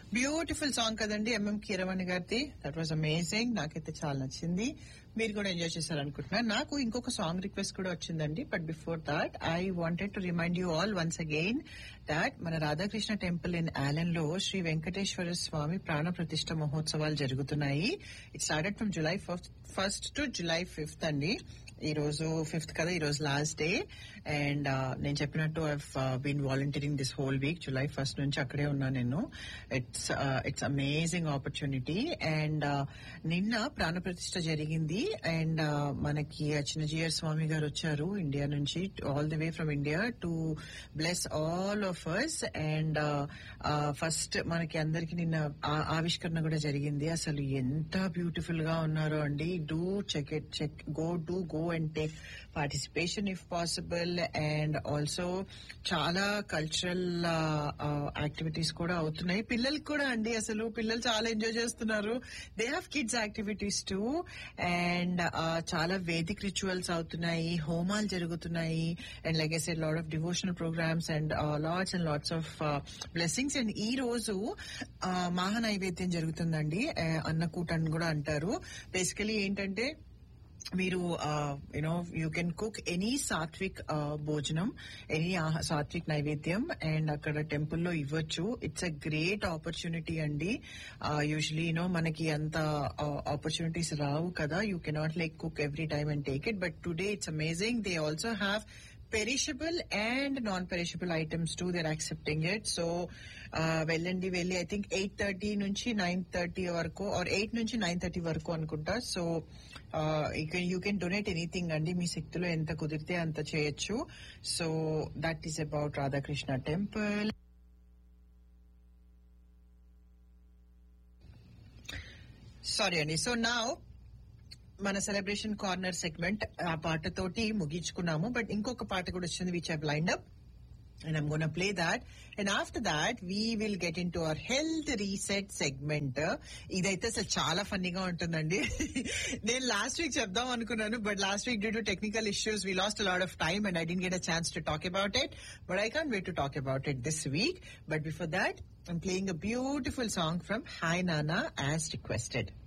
Beautiful song కదండి MM Keeravani గారిది that was amazing నాకైతే చాలా నచ్చింది మీరు కూడా ఎంజాయ్ చేశారు అనుకుంటున్నాను నాకు ఇంకొక సాంగ్ రిక్వెస్ట్ కూడా వచ్చిందండి but before that I wanted to remind you all once again that మన రాధాకృష్ణ టెంపుల్ ఇన్ ఆలన్ లో శ్రీ వెంకటేశ్వర స్వామి ప్రాణ ప్రతిష్ఠ మహోత్సవాలు జరుగుతున్నాయి it started from July first to July fifth అండి ఈ రోజు ఫిఫ్త్ కదా ఈ రోజు లాస్ట్ డే అండ్ నేను చెప్పినట్టు I been volunteering this whole week July first నుంచి అక్కడే ఉన్నా నేను it's it's amazing opportunity and నిన్న ప్రాణప్రతిష్ఠ జరిగింది అండ్ మనకి చిన్నజీయర్ స్వామి గారు వచ్చారు ఇండియా నుంచి all the way from India to bless all of us and first మనకి అందరికి నిన్న ఆ- ఆవిష్కరణ కూడా జరిగింది అసలు ఎంత బ్యూటిఫుల్ గా ఉన్నారో అండి do check it check go do go and take participation if possible and also చాలా కల్చరల్ యాక్టివిటీస్ కూడా అవుతున్నాయి పిల్లలకి కూడా అండి అసలు పిల్లలు చాలా ఎంజాయ్ చేస్తున్నారు they have kids activities too and చాలా వేదిక్ రిచువల్స్ అవుతున్నాయి హోమాలు జరుగుతున్నాయి and like I said lot of devotional programs and lots and lots of blessings and ఈ రోజు మహా నైవేద్యం జరుగుతుందండి uh, అన్నకూట అని కూడా అంటారు బేసికలీ ఏంటంటే మీరు you know you can cook any satvik bhojanam any satvik naivedyam and అక్కడ టెంపుల్లో ఇవ్వచ్చు ఇట్స్ అ గ్రేట్ ఆపర్చునిటీ అండి యూజువలీ యూనో మనకి అంత ఆపర్చునిటీస్ రావు కదా you cannot like cook every time and take it but today it's amazing they also have perishable and non perishable items too they're accepting it so వెళ్ళండి వెళ్ళి I think eight thirty నుంచి nine thirty వరకు or eight నుంచి nine thirty వరకు అనుకుంటా so you can donate anything అండి మీ శక్తిలో ఎంత కుదిరితే అంత చేయొచ్చు so that is about Radhakrishna temple sorry అండి సో నా మన సెలబ్రేషన్ కార్నర్ సెగ్మెంట్ ఆ పాటతోటి ముగించుకున్నాము బట్ ఇంకొక పాట కూడా వచ్చింది which I blind up and I'm gonna play that and after that we will get into our health reset segment ఇదైతే అసలు చాలా ఫన్నీగా ఉంటుందండి నేను లాస్ట్ వీక్ చెప్దాం అనుకున్నాను but last week due to technical issues we lost lot of time and I didn't get a chance to talk about it but I can't wait to talk about it this week but before that I'm playing a beautiful song from Hi Nana as requested.